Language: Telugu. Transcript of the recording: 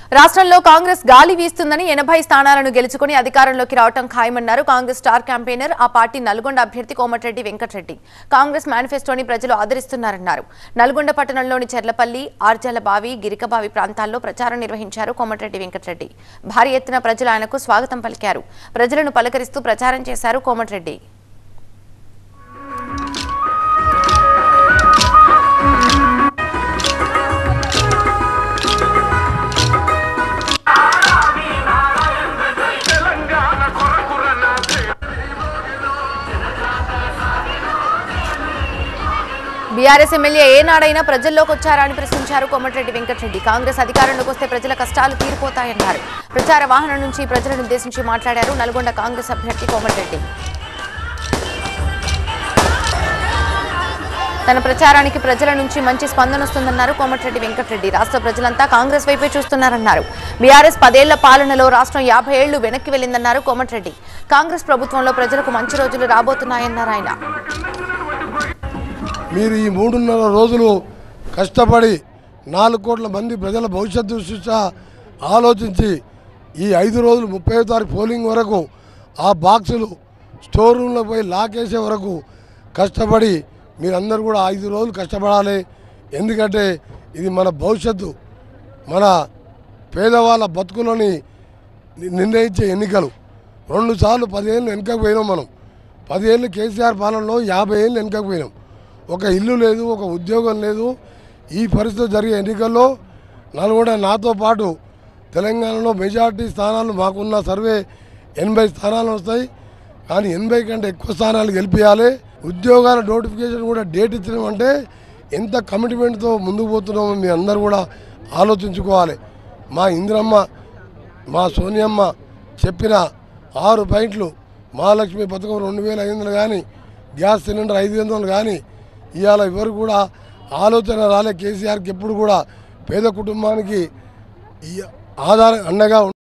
రాష్ట్రంలో కాంగ్రెస్ గాలి వీస్తుందని ఎనభై స్థానాలను గెలుచుకుని అధికారంలోకి రావటం ఖాయమన్నారు కాంగ్రెస్ స్టార్ క్యాంపెయినర్ ఆ పార్టీ నల్గొండ అభ్యర్థి కోమటిరెడ్డి వెంకటరెడ్డి కాంగ్రెస్ మేనిఫెస్టోని ప్రజలు ఆదరిస్తున్నారన్నారు నల్గొండ పట్టణంలోని చెర్లపల్లి ఆర్జలబావి గిరికబావి ప్రాంతాల్లో ప్రచారం నిర్వహించారు కోమటిరెడ్డి వెంకటరెడ్డి భారీ ఎత్తున ప్రజలు ఆయనకు స్వాగతం పలికారు ప్రజలను పలకరిస్తూ ప్రచారం చేశారు కోమటిరెడ్డి తెలంగాణ కొరకురన బీఆర్ఎస్ ఎమ్మెల్యే ఏనాడైనా ప్రజల్లోకి వచ్చారా అని ప్రశ్నించారు కోమటిరెడ్డి వెంకటరెడ్డి కాంగ్రెస్ అధికారంలోకి వస్తే ప్రజల కష్టాలు తీరిపోతాయన్నారు ప్రచార వాహనం నుంచి ప్రజలను ఉద్దేశించి మాట్లాడారు నల్గొండ కాంగ్రెస్ అభ్యర్థి కోమటిరెడ్డి తన ప్రచారానికి ప్రజల నుంచి మంచి స్పందన వస్తుందన్నారు కోమటిరెడ్డి వెంకటరెడ్డి రాష్ట్ర ప్రజలంతా కాంగ్రెస్ వైపే చూస్తున్నారన్నారు బీఆర్ఎస్ పదేళ్ల పాలనలో రాష్ట్రం యాభై ఏళ్లు వెనక్కి వెళ్లిందన్నారు కోమటిరెడ్డి కాంగ్రెస్ ప్రభుత్వంలో ప్రజలకు మంచి రోజులు రాబోతున్నాయన్నారు ఆయన మీరు ఈ మూడున్నర రోజులు కష్టపడి నాలుగు కోట్ల మంది ప్రజల భవిష్యత్తు దృష్ట్యా ఆలోచించి ఈ ఐదు రోజులు ముప్పై తారీఖు పోలింగ్ వరకు ఆ బాక్సులు స్టోర్ రూమ్లో పోయి లాకేసే వరకు కష్టపడి మీరందరూ కూడా ఐదు రోజులు కష్టపడాలి ఎందుకంటే ఇది మన భవిష్యత్తు మన పేదవాళ్ళ బతుకులని ని- నిర్ణయించే ఎన్నికలు రెండు సార్లు పదిహేళ్ళు వెనుకకు పోయినాం మనం పదిహేళ్ళు కేసీఆర్ పాలనలో యాభై ఏళ్ళు వెనుకకు పోయినాం ఒక ఇల్లు లేదు ఒక ఉద్యోగం లేదు ఈ పరిస్థితి జరిగే ఎన్నికల్లో నల్గొండ నాతో పాటు తెలంగాణలో మెజార్టీ స్థానాలు మాకున్న సర్వే ఎనభై స్థానాలు వస్తాయి కానీ ఎనభై కంటే ఎక్కువ స్థానాలు గెలిపించాలి ఉద్యోగాల నోటిఫికేషన్ కూడా డేట్ ఇచ్చినామంటే ఎంత కమిట్మెంట్తో ముందుకు పోతున్నామో మీ అందరూ కూడా ఆలోచించుకోవాలి మా ఇందిరమ్మ మా సోనియమ్మ చెప్పిన ఆరు పాయింట్లు మహాలక్ష్మి పథకం రెండు వేల ఐదు వందలు కానీ గ్యాస్ సిలిండర్ ఐదు వందలు కానీ ఇవాళ ఎవరు కూడా ఆలోచన రాలే కేసీఆర్కి ఎప్పుడు కూడా పేద కుటుంబానికి ఈ ఆధార అండగా